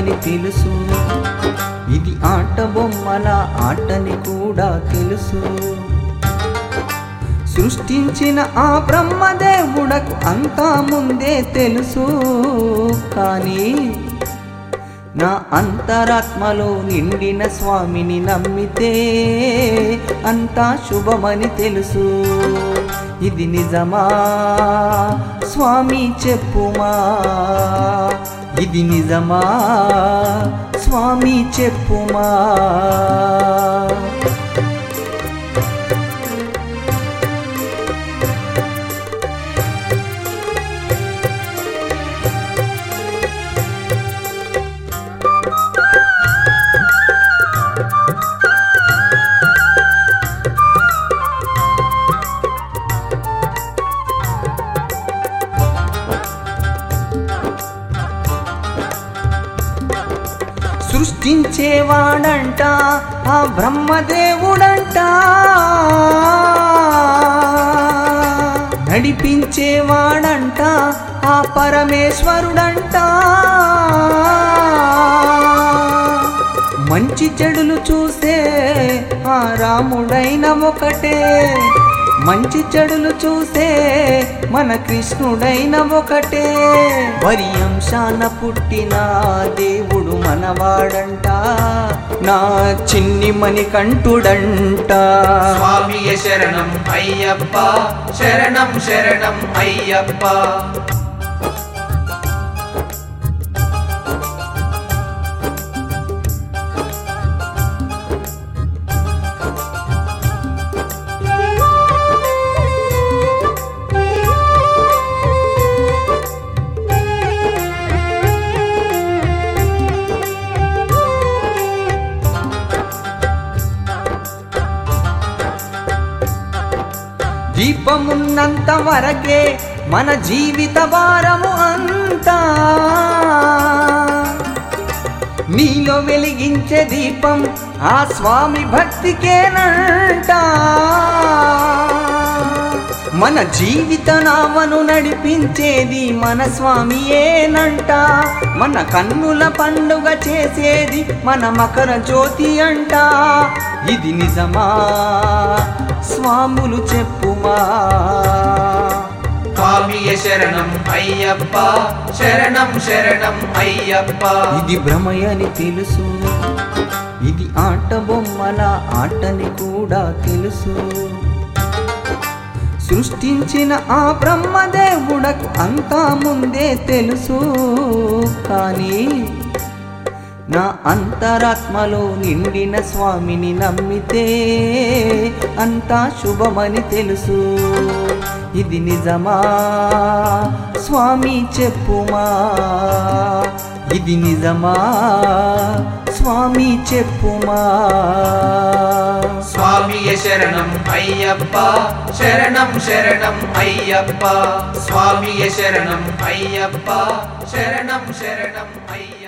భ్రమయని తెలుసు ఇది ఆట బొమ్మల ఆటని కూడా తెలుసు సృష్టించిన ఆ బ్రహ్మదేవుడకు అంతా ముందే తెలుసు కానీ నా అంతరాత్మలో నిండిన స్వామిని నమ్మితే అంతా శుభమని తెలుసు ఇది నిజమా స్వామి చెప్పుమా ఇది నిజమా స్వామి చెప్పుమా సృష్టించేవాడంట ఆ బ్రహ్మదేవుడంట నడిపించేవాడంట ఆ పరమేశ్వరుడంట మంచి చెడులు చూసే ఆ రాముడైన ఒకటే మంచి చెడులు చూసే మన కృష్ణుడైన ఒకటే వరి అంశాన పుట్టిన దేవుడు మనవాడంట నా చిన్ని మణి కంటుడంట స్వామియ శరణం అయ్యప్ప శరణం శరణం అయ్యప్ప దీపమున్నంత వరకే మన జీవిత భారము అంతా నీలో వెలిగించే దీపం ఆ స్వామి భక్తికేనంట మన జీవిత నామను నడిపించేది మన స్వామియేనంట మన కన్నుల పండుగ చేసేది మన మకర జ్యోతి అంట ఇది నిజమా స్వాములు చెప్పుమా స్వామియ శరణం అయ్యప్ప శరణం శరణం అయ్యప్ప ఇది భ్రమయని తెలుసు ఇది ఆట బొమ్మల ఆటని కూడా తెలుసు సృష్టించిన ఆ బ్రహ్మదేవుడకు అంతా ముందే తెలుసు కానీ నా అంతరాత్మలో నిండిన స్వామిని నమ్మితే అంతా శుభమని తెలుసు ఇది నిజమా స్వామి చెప్పుమా ఇది నిజమా స్వామి చెప్పుమా స్వామియ శరణం అయ్యప్ప శరణం శరణం అయ్యప్ప స్వామియ శరణం అయ్యప్ప శరణం శరణం అయ్యప్ప